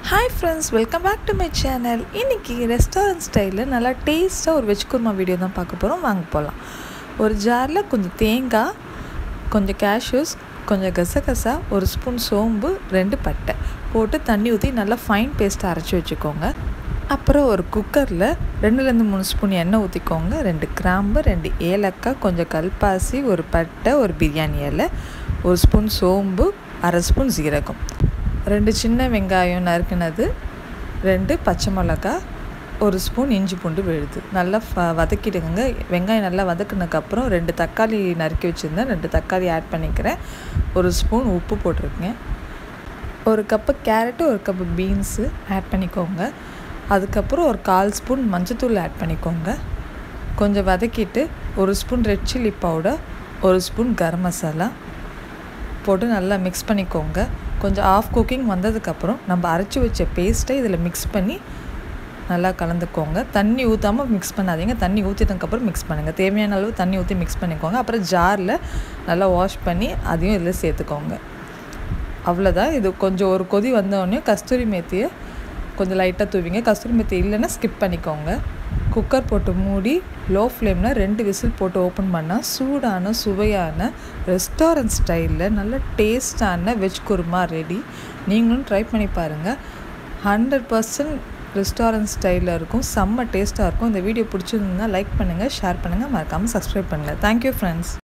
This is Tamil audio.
hi friends welcome back to my channel இன்றைக்கி ரெஸ்டாரண்ட் ஸ்டைலில் நல்லா டேஸ்ட்டாக ஒரு வெஜ் குருமா வீடியோ தான் பார்க்க போகிறோம் வாங்க போகலாம் ஒரு ஜாரில் கொஞ்சம் தேங்காய் கொஞ்சம் கேஷ்யூஸ் கொஞ்சம் கசகசா ஒரு ஸ்பூன் சோம்பு ரெண்டு பட்டை போட்டு தண்ணி ஊற்றி நல்லா ஃபைன் பேஸ்ட்டாக அரைச்சி வச்சுக்கோங்க அப்புறம் ஒரு குக்கரில் ரெண்டுலேருந்து மூணு ஸ்பூன் எண்ணெய் ஊற்றிக்கோங்க ரெண்டு கிராம்பு ரெண்டு ஏலக்காய் கொஞ்சம் கல்பாசி ஒரு பட்டை ஒரு பிரியாணி இலை ஒரு ஸ்பூன் சோம்பு அரை ஸ்பூன் சீரகம் ரெண்டு சின்ன வெங்காயம் நறுக்கினது ரெண்டு பச்சை மிளகா ஒரு ஸ்பூன் இஞ்சி பூண்டு விழுது நல்லா ஃப வதக்கிடுங்க வெங்காயம் நல்லா வதக்குனதுக்கப்புறம் ரெண்டு தக்காளி நறுக்கி வச்சுருந்தேன் ரெண்டு தக்காளி ஆட் பண்ணிக்கிறேன் ஒரு ஸ்பூன் உப்பு போட்டிருக்கேன் ஒரு கப்பு கேரட்டு ஒரு கப்பு பீன்ஸு ஆட் பண்ணிக்கோங்க அதுக்கப்புறம் ஒரு கால் ஸ்பூன் மஞ்சத்தூள் ஆட் பண்ணிக்கோங்க கொஞ்சம் வதக்கிட்டு ஒரு ஸ்பூன் ரெட் சில்லி பவுடர் ஒரு ஸ்பூன் கரம் மசாலா போட்டு நல்லா மிக்ஸ் பண்ணிக்கோங்க கொஞ்சம் ஆஃப் குக்கிங் வந்ததுக்கப்புறம் நம்ம அரைச்சி வச்ச பேஸ்ட்டை இதில் மிக்ஸ் பண்ணி நல்லா கலந்துக்கோங்க தண்ணி ஊற்றாமல் மிக்ஸ் பண்ணாதீங்க தண்ணி ஊற்றினதுக்கப்புறம் மிக்ஸ் பண்ணுங்கள் தேவையான அளவு தண்ணி ஊற்றி மிக்ஸ் பண்ணிக்கோங்க அப்புறம் ஜாரில் நல்லா வாஷ் பண்ணி அதையும் இதில் சேர்த்துக்கோங்க அவ்வளோதான் இது கொஞ்சம் ஒரு கொதி வந்தோடனே கஸ்தூரி மேத்தியை கொஞ்சம் லைட்டாக தூவிங்க கஸ்தூரி மேத்தி இல்லைன்னா ஸ்கிப் பண்ணிக்கோங்க குக்கர் போட்டு மூடி லோ ஃப்ளேமில் ரெண்டு விசில் போட்டு ஓப்பன் பண்ணால் சூடான சுவையான ரெஸ்டாரண்ட் ஸ்டைலில் நல்ல டேஸ்டான வெஜ் குருமா ரெடி நீங்களும் ட்ரை பண்ணி பாருங்கள் ஹண்ட்ரட் பர்சன்ட் ரெஸ்டாரண்ட் ஸ்டைலில் இருக்கும் செம்ம டேஸ்ட்டாக இருக்கும் இந்த வீடியோ பிடிச்சிருந்தா லைக் பண்ணுங்கள் ஷேர் பண்ணுங்கள் மறக்காமல் சப்ஸ்கிரைப் பண்ணுங்கள் தேங்க்யூ ஃப்ரெண்ட்ஸ்